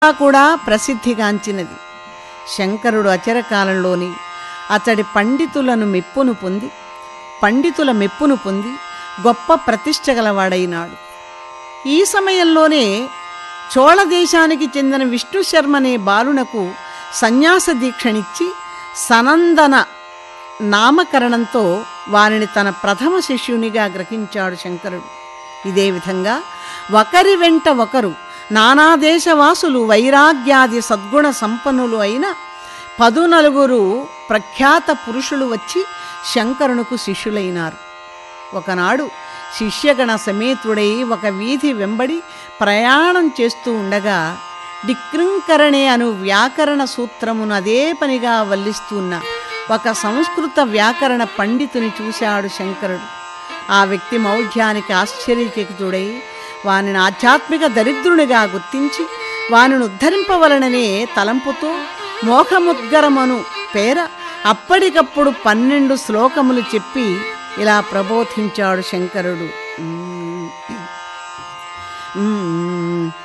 కూడా ప్రసిద్ధిగాంచినది శంకరుడు అచరకాలంలోని అతడి పండితులను మెప్పును పొంది పండితుల మెప్పును పొంది గొప్ప ప్రతిష్ట గలవాడైనాడు ఈ సమయంలోనే చోళ దేశానికి చెందిన విష్ణు శర్మ అనే బాలునకు సన్యాస దీక్షనిచ్చి సనందన నామకరణంతో వారిని తన ప్రథమ శిష్యునిగా గ్రహించాడు శంకరుడు ఇదే విధంగా ఒకరి వెంట ఒకరు నానా దేశవాసులు వైరాగ్యాది సద్గుణ సంపన్నులు అయిన పదునలుగురు ప్రఖ్యాత పురుషులు వచ్చి శంకరునకు శిష్యులైనారు ఒకనాడు శిష్యగణ సమేతుడై ఒక వీధి వెంబడి ప్రయాణం చేస్తూ ఉండగా డిక్రింకరణే అను వ్యాకరణ సూత్రమును అదే పనిగా వల్లిస్తున్న ఒక సంస్కృత వ్యాకరణ పండితుని చూశాడు శంకరుడు ఆ వ్యక్తి మౌఢ్యానికి ఆశ్చర్యచకితుడై వానిని ఆధ్యాత్మిక దరిద్రునిగా గుర్తించి వానిని ఉద్ధరింపవలననే తలంపుతో మోఖముద్గరమను పేర అప్పటికప్పుడు పన్నెండు శ్లోకములు చెప్పి ఇలా ప్రబోధించాడు శంకరుడు మ్మ్. మ్మ్.